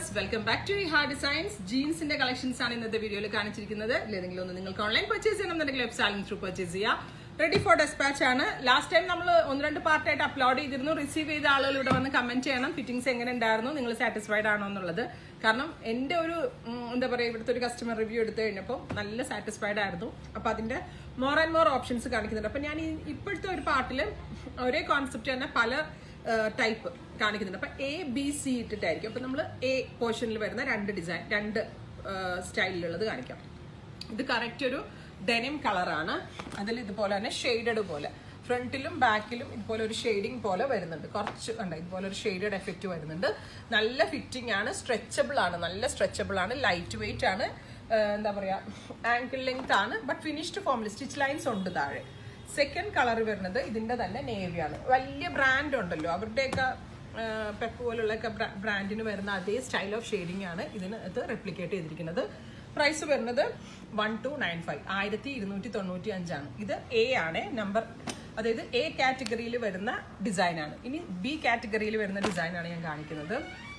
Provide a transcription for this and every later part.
viewers welcome back to ഹാർ designs ജീൻസിന്റെ collections ആണ് ഇന്നത്തെ വീഡിയോയിൽ കാണിച്ചിരിക്കുന്നത് ഏതെങ്കിലും ഒന്ന് നിങ്ങൾക്ക് ഓൺലൈൻ പർച്ചേസ് ചെയ്യണമെന്നുണ്ടെങ്കിൽ വെബ്സൈറ്റിൽ ത്രൂ പർച്ചേസ് ചെയ്യാം റെഡി ഫോർ ഡെസ്പാച്ച് ആണ് ലാസ്റ്റ് ടൈം നമ്മൾ ഒന്ന് രണ്ട് പാർട്ടായിട്ട് അപ്ലോഡ് ചെയ്തിരുന്നു റിസീവ് ചെയ്ത ആളുകൾ ഇവിടെ വന്ന് കമന്റ് ചെയ്യണം ഫിറ്റിംഗ്സ് എങ്ങനെ ഉണ്ടായിരുന്നു നിങ്ങൾ സാറ്റിസ്ഫൈഡ് ആണോ എന്നുള്ളത് കാരണം എന്റെ ഒരു ഉം, എന്താ പറയുക ഇവിടുത്തെ ഒരു കസ്റ്റമർ റിവ്യൂ എടുത്തു കഴിഞ്ഞപ്പോൾ നല്ല സാറ്റിസ്ഫൈഡ് ആയിരുന്നു അപ്പൊ അതിന്റെ മോർ ആൻഡ് മോർ ഓപ്ഷൻസ് കാണിക്കുന്നുണ്ട് അപ്പൊ ഞാൻ ഈ ഇപ്പോഴത്തെ ഒരു പാർട്ടില് ഒരേ കോൺസെപ്റ്റ് തന്നെ പല ടൈപ്പ് കാണിക്കുന്നുണ്ട് അപ്പൊ എ ബി സി ഇട്ടിട്ടായിരിക്കും അപ്പൊ നമ്മൾ എ പോർഷനിൽ വരുന്ന രണ്ട് ഡിസൈൻ രണ്ട് സ്റ്റൈലിലുള്ളത് കാണിക്കാം ഇത് കറക്റ്റ് ഒരു ഡെനിം കളറാണ് അതിൽ ഇതുപോലെ തന്നെ ഷെയ്ഡഡ് പോലെ ഫ്രണ്ടിലും ബാക്കിലും ഇതുപോലെ ഒരു ഷെയ്ഡിങ് പോലെ വരുന്നുണ്ട് കുറച്ച് ഉണ്ട് ഇതുപോലെ ഒരു ഷെയ്ഡഡ് എഫക്റ്റ് വരുന്നുണ്ട് നല്ല ഫിറ്റിംഗ് ആണ് സ്ട്രെച്ചബിൾ ആണ് നല്ല സ്ട്രെച്ചബിൾ ആണ് ലൈറ്റ് വെയിറ്റ് ആണ് ആ, എന്താ പറയാ ആങ്കിൾ ലെങ്ത് ആണ് ബട്ട് ഫിനിഷ്ഡ് ഫോമിൽ സ്റ്റിച്ച് ലൈൻസ് ഉണ്ട് താഴെ സെക്കൻഡ് കളർ വരുന്നത് ഇതിന്റെ തന്നെ നേവിയാണ് വലിയ ബ്രാൻഡ് ഉണ്ടല്ലോ അവരുടെയൊക്കെ പെപ്പ് പോലുള്ളൊക്കെ ബ്രാൻഡിന് വരുന്ന അതേ സ്റ്റൈൽ ഓഫ് ഷെയ്ഡിംഗ് ആണ് ഇതിന് ഇത് റെപ്ലിക്കേറ്റ് ചെയ്തിരിക്കുന്നത് പ്രൈസ് വരുന്നത് വൺ ടു നയൻ ഫൈവ് ആയിരത്തി ഇരുന്നൂറ്റി തൊണ്ണൂറ്റി അഞ്ചാണ് ഇത് എ ആണ് നമ്പർ അതായത് എ കാറ്റഗറിയിൽ വരുന്ന ഡിസൈൻ ആണ് ഇനി ബി കാറ്റഗറിയിൽ വരുന്ന ഡിസൈൻ ആണ് ഞാൻ കാണിക്കുന്നത്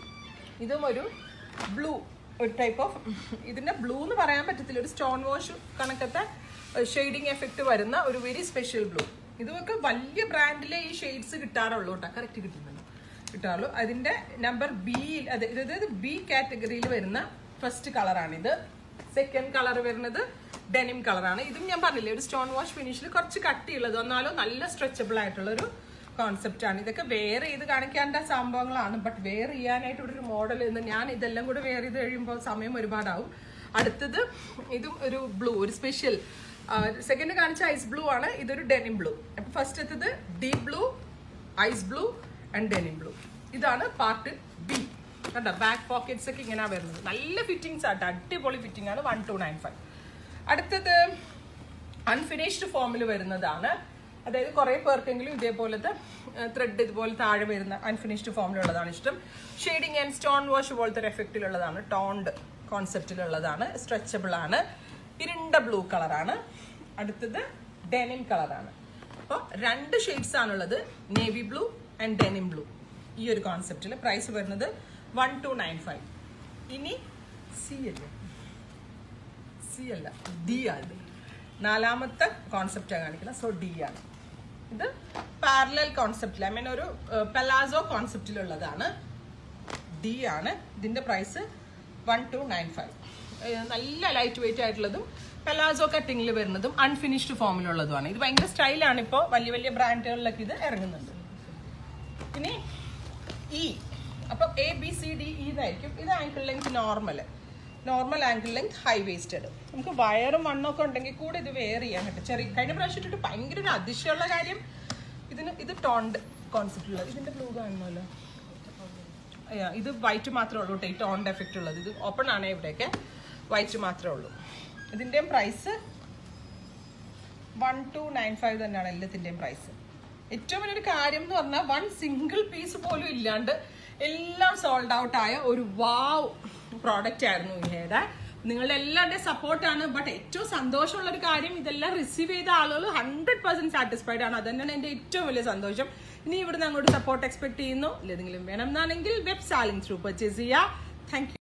ഇതും ഒരു ബ്ലൂ ഒരു ടൈപ്പ് ഓഫ് ഇതിന്റെ ബ്ലൂ എന്ന് പറയാൻ പറ്റത്തില്ല ഒരു സ്റ്റോൺ വാഷ് കണക്കത്തെ ഷെയ്ഡിങ് എഫക്റ്റ് വരുന്ന ഒരു വെരി സ്പെഷ്യൽ ബ്ലൂ ഇതൊക്കെ വലിയ ബ്രാൻഡിലെ ഈ ഷെയ്ഡ്സ് കിട്ടാറുള്ളൂ കേട്ടോ കറക്റ്റ് കിട്ടുന്നുണ്ട് കിട്ടാറുള്ളൂ അതിന്റെ നമ്പർ ബി അതായത് ബി കാറ്റഗറിയിൽ വരുന്ന ഫസ്റ്റ് കളറാണിത് സെക്കൻഡ് കളർ വരുന്നത് ഡെനിം കളറാണ് ഇതും ഞാൻ പറഞ്ഞില്ലേ ഒരു സ്റ്റോൺ വാഷ് ഫിനിഷിൽ കുറച്ച് കട്ടിയുള്ളത് എന്നാലും നല്ല സ്ട്രെച്ചബിൾ ആയിട്ടുള്ള ഒരു കോൺസെപ്റ്റ് ആണ് ഇതൊക്കെ വെയർ ചെയ്ത് കാണിക്കേണ്ട സംഭവങ്ങളാണ് ബട്ട് വെയർ ചെയ്യാനായിട്ട് ഇവിടെ ഒരു മോഡൽ എന്ന് ഞാൻ ഇതെല്ലാം കൂടെ വെയർ ചെയ്ത് കഴിയുമ്പോൾ സമയം ഒരുപാടാവും അടുത്തത് ഇതും ഒരു ബ്ലൂ ഒരു സ്പെഷ്യൽ സെക്കൻഡ് കാണിച്ച ഐസ് ബ്ലൂ ആണ് ഇതൊരു ഡെനിം ബ്ലൂ അപ്പൊ ഫസ്റ്റ് എത്തത് deep blue ice blue and denim blue ഇതാണ് പാർട്ട് ബി കണ്ടോ ബാക്ക് പോക്കറ്റ്സ് ഒക്കെ ഇങ്ങനെ വരുന്നത് നല്ല ഫിറ്റിംഗ്സ് ആട്ടോ അടിപൊളി ഫിറ്റിംഗ് ആണ് വൺ ടു നയൻ ഫൈവ് അടുത്തത് അൺഫിനിഷ്ഡ് ഫോമിൽ വരുന്നതാണ് അതായത് കുറെ പേർക്കെങ്കിലും ഇതേപോലത്തെ ത്രെഡ് ഇതുപോലെ താഴെ വരുന്ന അൺഫിനിഷ്ഡ് ഫോമിലുള്ളതാണ് ഇഷ്ടം ഷെയ്ഡിങ് ആൻഡ് സ്റ്റോൺ വാഷ് പോലത്തെ ഒരു എഫക്റ്റിലുള്ളതാണ് ടോണ്ട് കോൺസെപ്റ്റിലുള്ളതാണ് സ്ട്രെച്ചബിൾ ആണ് ഇരുണ്ട ബ്ലൂ കളറാണ് അടുത്തത് ഡെനിം കളറാണ് അപ്പോൾ രണ്ട് ഷെയ്ഡ്സ് ആണുള്ളത് navy blue and denim blue ഈ ഒരു കോൺസെപ്റ്റിൽ പ്രൈസ് വരുന്നത് വൺ ടു നയൻ ഫൈവ് ഇനി സി അല്ലേ സി അല്ല ഡി ആണ് നാലാമത്തെ കോൺസെപ്റ്റാണ് കാണിക്കുന്നത് സോ ഡി ആണ് ഇത് പാരലൽ കോൺസെപ്റ്റിൽ ഐ മീൻ ഒരു പെലാസോ കോൺസെപ്റ്റിലുള്ളതാണ് ഡി ആണ് ഇതിന്റെ price one two nine five നല്ല ലൈറ്റ് വെയിറ്റ് ആയിട്ടുള്ളതും പെലാസോ കട്ടിങ്ങിൽ വരുന്നതും അൺഫിനിഷ്ഡ് ഫോമിലുള്ളതുമാണ് ഇത് ഭയങ്കര സ്റ്റൈലാണ് ഇപ്പോൾ വലിയ വലിയ ബ്രാൻഡുകളിലൊക്കെ ഇത് ഇറങ്ങുന്നുണ്ട് ഇനി ഇ അപ്പം A B C D E എന്നായിരിക്കും ഇത് ankle length normal normal ankle length high waisted നമുക്ക് വയറും വണ്ണമൊക്കെ ഉണ്ടെങ്കിൽ കൂടെ ഇത് വെയർ ചെയ്യാൻ പറ്റും ചെറിയ കഴിഞ്ഞ പ്രാവശ്യം ഇട്ടിട്ട് ഭയങ്കര ഒരു അതിശയമുള്ള കാര്യം ഇതിന് ഇത് ടോണ്ട് കോൺസെപ്റ്റ് ഉള്ളത് ഇതിന്റെ ബ്ലൂ കാണണമല്ലോ അയ്യ, ഇത് വൈറ്റ് മാത്രമേ ഉള്ളൂ കേട്ടോ ഈ ടോണ്ട് എഫക്റ്റ് ഉള്ളത് ഇത് ഓപ്പൺ ആണ് ഇവിടെയൊക്കെ വൈറ്റ് മാത്രമേ ഉള്ളൂ ഇതിന്റെയും price one two nine five തന്നെയാണ് എല്ലാത്തിന്റെയും പ്രൈസ് ഏറ്റവും വലിയൊരു കാര്യം എന്ന് പറഞ്ഞാൽ വൺ സിംഗിൾ പീസ് പോലും ഇല്ലാണ്ട് എല്ലാം സോൾഡ് ഔട്ട് ആയ ഒരു വാവ് പ്രോഡക്റ്റ് ആയിരുന്നു ഇഹയുടെ നിങ്ങളുടെ എല്ലാവരുടെയും സപ്പോർട്ടാണ് ബട്ട് ഏറ്റവും സന്തോഷമുള്ള ഒരു കാര്യം ഇതെല്ലാം റിസീവ് ചെയ്ത ആളുകൾ ഹൺഡ്രഡ് പെർസെന്റ് സാറ്റിസ്ഫൈഡ് ആണ് അത് തന്നെയാണ് എന്റെ ഏറ്റവും വലിയ സന്തോഷം ഇനി ഇവിടുന്ന് അങ്ങോട്ട് സപ്പോർട്ട് എക്സ്പെക്ട് ചെയ്യുന്നു ഇല്ലെങ്കിലും വേണം എന്നാണെങ്കിൽ വെബ് സാലിംഗ് ത്രൂ പർച്ചേസ് ചെയ്യുക താങ്ക്